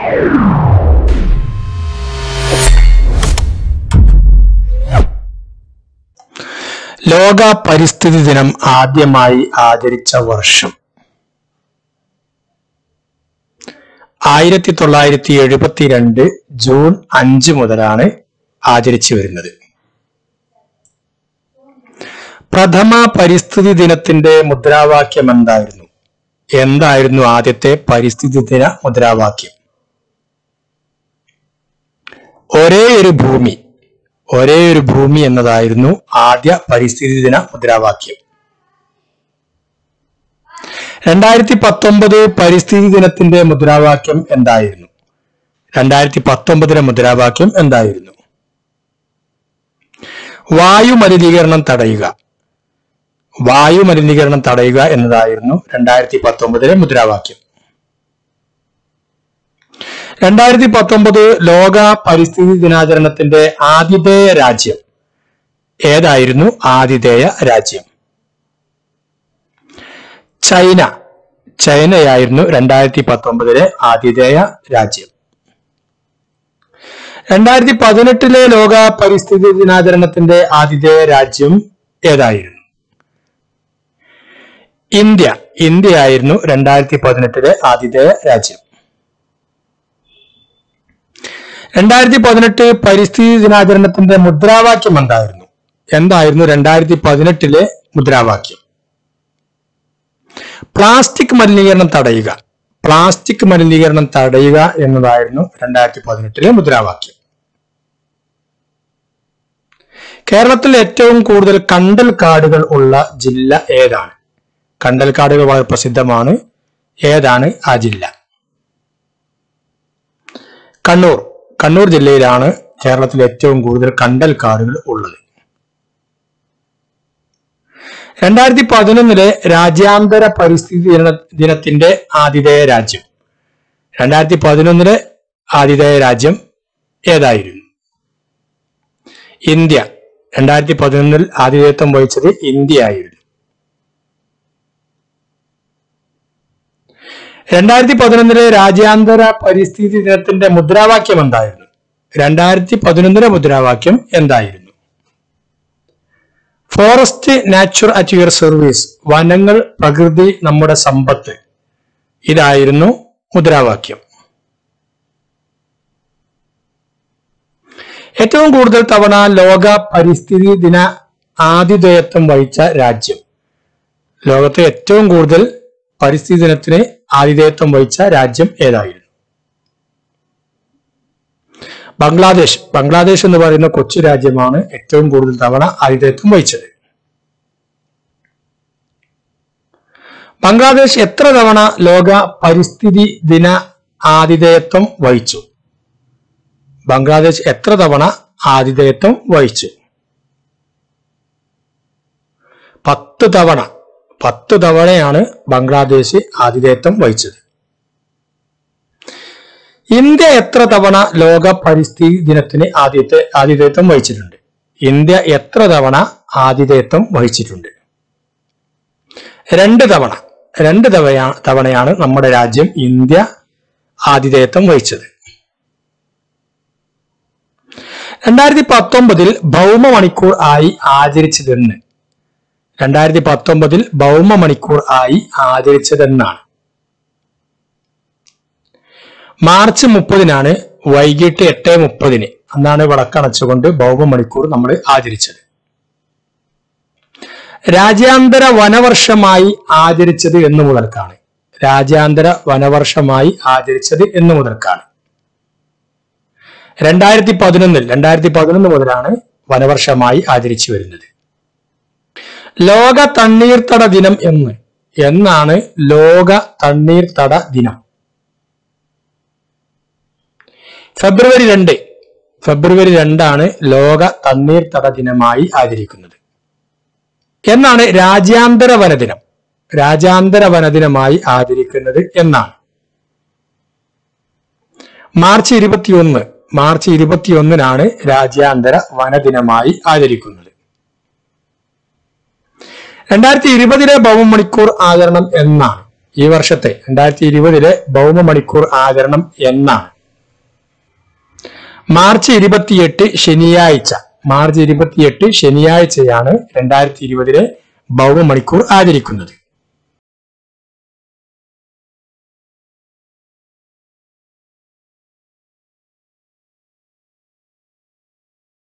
ലോക പരിസ്ഥിതി ദിനം ആദ്യമായി ആചരിച്ച വർഷം ആയിരത്തി തൊള്ളായിരത്തി എഴുപത്തിരണ്ട് ജൂൺ അഞ്ച് മുതലാണ് ആചരിച്ചു വരുന്നത് പ്രഥമ പരിസ്ഥിതി ദിനത്തിന്റെ മുദ്രാവാക്യം എന്തായിരുന്നു എന്തായിരുന്നു ആദ്യത്തെ പരിസ്ഥിതി ദിന മുദ്രാവാക്യം ഒരേ ഒരു ഭൂമി ഒരേ ഒരു ഭൂമി എന്നതായിരുന്നു ആദ്യ പരിസ്ഥിതി ദിന മുദ്രാവാക്യം രണ്ടായിരത്തി പത്തൊമ്പത് പരിസ്ഥിതി ദിനത്തിന്റെ മുദ്രാവാക്യം എന്തായിരുന്നു രണ്ടായിരത്തി പത്തൊമ്പതിലെ മുദ്രാവാക്യം എന്തായിരുന്നു വായു മലിനീകരണം തടയുക വായു മലിനീകരണം തടയുക എന്നതായിരുന്നു രണ്ടായിരത്തി പത്തൊമ്പതിലെ മുദ്രാവാക്യം രണ്ടായിരത്തി പത്തൊമ്പത് ലോക പരിസ്ഥിതി ദിനാചരണത്തിന്റെ ആതിഥേയ രാജ്യം ഏതായിരുന്നു ആതിഥേയ രാജ്യം ചൈന ചൈനയായിരുന്നു രണ്ടായിരത്തി പത്തൊമ്പതിലെ ആതിഥേയ രാജ്യം രണ്ടായിരത്തി പതിനെട്ടിലെ ലോക പരിസ്ഥിതി ദിനാചരണത്തിന്റെ ആതിഥേയ രാജ്യം ഏതായിരുന്നു ഇന്ത്യ ഇന്ത്യ ആയിരുന്നു രണ്ടായിരത്തി പതിനെട്ടിലെ ആതിഥേയ രാജ്യം രണ്ടായിരത്തി പതിനെട്ട് പരിസ്ഥിതി ദിനാചരണത്തിന്റെ മുദ്രാവാക്യം എന്തായിരുന്നു എന്തായിരുന്നു രണ്ടായിരത്തി പതിനെട്ടിലെ മുദ്രാവാക്യം പ്ലാസ്റ്റിക് മലിനീകരണം തടയുക പ്ലാസ്റ്റിക് മലിനീകരണം തടയുക എന്നതായിരുന്നു രണ്ടായിരത്തി പതിനെട്ടിലെ മുദ്രാവാക്യം കേരളത്തിൽ ഏറ്റവും കൂടുതൽ കണ്ടൽ കാടുകൾ ഉള്ള ജില്ല ഏതാണ് കണ്ടൽ കാടുകൾ വളരെ പ്രസിദ്ധമാണ് ഏതാണ് ആ ജില്ല കണ്ണൂർ കണ്ണൂർ ജില്ലയിലാണ് കേരളത്തിൽ ഏറ്റവും കൂടുതൽ കണ്ടൽ കാടുകൾ ഉള്ളത് രണ്ടായിരത്തി പതിനൊന്നിലെ രാജ്യാന്തര പരിസ്ഥിതി ദിന ദിനത്തിന്റെ ആതിഥേയ രാജ്യം രണ്ടായിരത്തി പതിനൊന്നിലെ ആതിഥേയ രാജ്യം ഏതായിരുന്നു ഇന്ത്യ രണ്ടായിരത്തി പതിനൊന്നിൽ ആതിഥേയത്വം വഹിച്ചത് ഇന്ത്യ ആയിരുന്നു രണ്ടായിരത്തി പതിനൊന്നിലെ രാജ്യാന്തര പരിസ്ഥിതി ദിനത്തിന്റെ മുദ്രാവാക്യം എന്തായിരുന്നു രണ്ടായിരത്തി പതിനൊന്നിലെ മുദ്രാവാക്യം എന്തായിരുന്നു forest nature at your service വനങ്ങൾ പ്രകൃതി നമ്മുടെ സമ്പത്ത് ഇതായിരുന്നു മുദ്രാവാക്യം ഏറ്റവും കൂടുതൽ തവണ ലോക പരിസ്ഥിതി ദിന ആതിഥേയത്വം വഹിച്ച രാജ്യം ലോകത്തെ ഏറ്റവും കൂടുതൽ പരിസ്ഥിതി ദിനത്തിന് ആതിഥേയത്വം വഹിച്ച രാജ്യം ഏതായിരുന്നു ബംഗ്ലാദേശ് ബംഗ്ലാദേശ് എന്ന് പറയുന്ന കൊച്ചു രാജ്യമാണ് ഏറ്റവും കൂടുതൽ തവണ ആതിഥേയത്വം വഹിച്ചത് ബംഗ്ലാദേശ് എത്ര തവണ ലോക പരിസ്ഥിതി ദിന ആതിഥേയത്വം വഹിച്ചു ബംഗ്ലാദേശ് എത്ര തവണ ആതിഥേയത്വം വഹിച്ചു പത്ത് തവണ പത്ത് തവണയാണ് ബംഗ്ലാദേശ് ആതിഥേയത്വം വഹിച്ചത് ഇന്ത്യ എത്ര തവണ ലോക പരിസ്ഥിതി ദിനത്തിന് ആദ്യത്തെ ആതിഥേയത്വം വഹിച്ചിട്ടുണ്ട് ഇന്ത്യ എത്ര തവണ ആതിഥേയത്വം വഹിച്ചിട്ടുണ്ട് രണ്ട് തവണ രണ്ട് തവണ തവണയാണ് നമ്മുടെ രാജ്യം ഇന്ത്യ ആതിഥേയത്വം വഹിച്ചത് രണ്ടായിരത്തി പത്തൊമ്പതിൽ ഭൗമ മണിക്കൂർ ആയി ആചരിച്ചതെന്ന് രണ്ടായിരത്തി പത്തൊമ്പതിൽ ഭൗമ മണിക്കൂർ ആയി ആചരിച്ചതെന്നാണ് മാർച്ച് മുപ്പതിനാണ് വൈകിട്ട് എട്ട് മുപ്പതിന് അന്നാണ് വിളക്കണച്ചുകൊണ്ട് ഭൗമ മണിക്കൂർ നമ്മൾ ആചരിച്ചത് രാജ്യാന്തര വനവർഷമായി ആചരിച്ചത് എന്ന് മുതൽക്കാണ് രാജ്യാന്തര വനവർഷമായി ആചരിച്ചത് എന്ന് മുതൽക്കാണ് രണ്ടായിരത്തി പതിനൊന്നിൽ രണ്ടായിരത്തി പതിനൊന്ന് മുതലാണ് വനവർഷമായി ആചരിച്ചു വരുന്നത് ലോക തണ്ണീർത്തട ദിനം എന്ന് എന്നാണ് ലോക തണ്ണീർത്തട ദിനം ഫെബ്രുവരി രണ്ട് ഫെബ്രുവരി രണ്ടാണ് ലോക തണ്ണീർത്തട ദിനമായി ആചരിക്കുന്നത് എന്നാണ് രാജ്യാന്തര വനദിനം രാജ്യാന്തര വനദിനമായി ആചരിക്കുന്നത് എന്നാണ് മാർച്ച് ഇരുപത്തിയൊന്ന് മാർച്ച് ഇരുപത്തിയൊന്നിനാണ് രാജ്യാന്തര വനദിനമായി ആചരിക്കുന്നത് രണ്ടായിരത്തി ഇരുപതിലെ ഭൗമ മണിക്കൂർ ആചരണം എന്നാണ് ഈ വർഷത്തെ രണ്ടായിരത്തി ഇരുപതിലെ ഭൗമ മണിക്കൂർ ആചരണം എന്നാണ് മാർച്ച് ഇരുപത്തിയെട്ട് ശനിയാഴ്ച മാർച്ച് ഇരുപത്തിയെട്ട് ശനിയാഴ്ചയാണ് രണ്ടായിരത്തി ഇരുപതിലെ ഭൗമ മണിക്കൂർ ആചരിക്കുന്നത്